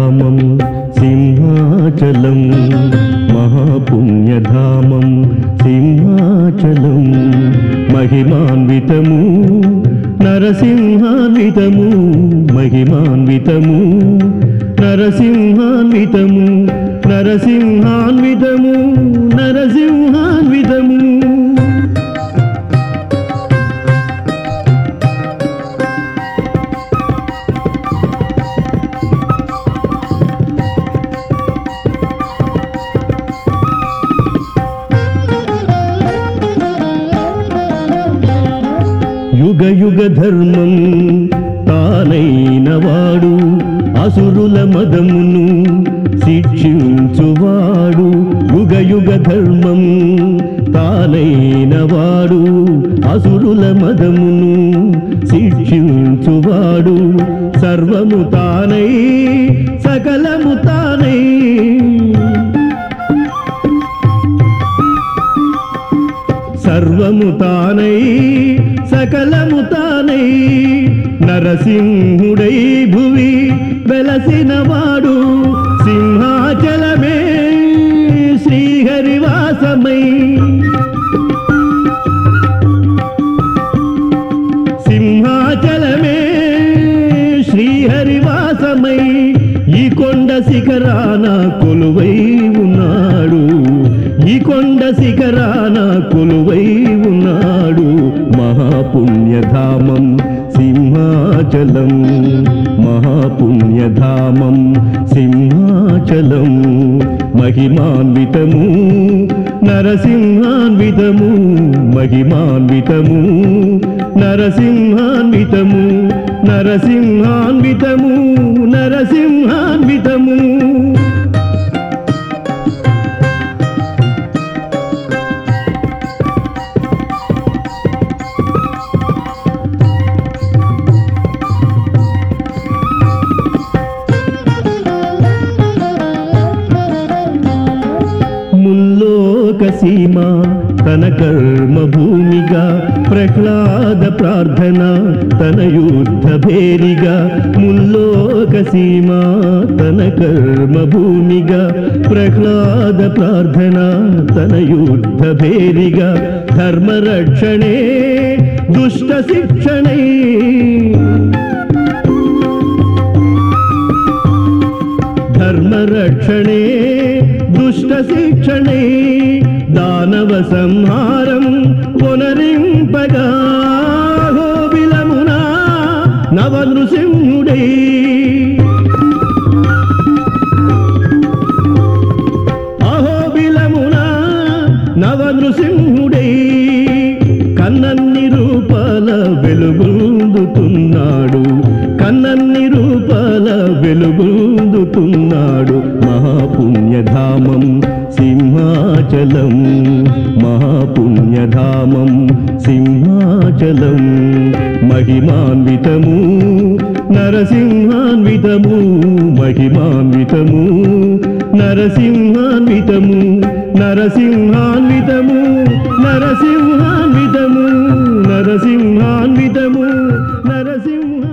మహాపుణ్యధామం సింహాచలం మహాపుణ్యధామం సింహాచలం మహిమాన్వితము నరసింహాన్వితము మహిమాన్వితము నరసింహాన్వితము నరసింహాన్వితము నరసింహాన్వితము యుగ యుగ ధర్మం తానైన వాడు అసురుల మదమును శిక్షించువాడు యుగ యుగ ధర్మం తానైన వాడు అసురుల మదమును శిక్షించువాడు సర్వము తానై సకలము తానై సర్వము తానై సకలము తానై నరసింహుడై భువి వెలసినవాడు సింహాచలమే శ్రీహరివాసమై సింహాచలమే శ్రీహరివాసమై ఈ కొండ శిఖరాన కొలువై ఉన్నాడు ఈ కొండ శిఖరాన కొలువై ఉన్నాడు మహాపుణ్యధామం సింహాచలం మహాపుణ్యధామం సింహాచలం మహిమాన్వితము నరసింహాన్వితము మహిమాన్వితము నరసింహాన్వితము నరసింహాన్వితము నరసింహాన్వితము ముల్లోక సీమ తన కర్మ భూమిగా ప్రహ్లాద ప్రార్థన తన యుద్ధ భేరిగా ముల్లోక సీమ తన కర్మ భూమిగా ప్రహ్లాద ప్రార్థన తన యుద్ధ భేరిగా ధర్మ రక్షణే దుష్ట శిక్షణై ధర్మ రక్షణే దుష్ట శిక్షణే దానవ సంహారం పునరింపగా హోబిలమునా నవ నృసింహుడై అహోబిలమునా నవ నృసింహుడై కన్నన్ని రూపాల వెలుగుందుతున్నాడు కన్నన్ని రూపాల వెలుగుందుతున్నాడు మహాపుణ్యధామం సింహాచలం మహాపుణ్యధామం సింహాచలం మహిమాన్వితము నరసింహాన్వితము మహిమాన్వితము నరసింహాన్వితము నరసింహాన్వితము నరసింహాన్వితము నరసింహాన్వితము నరసింహ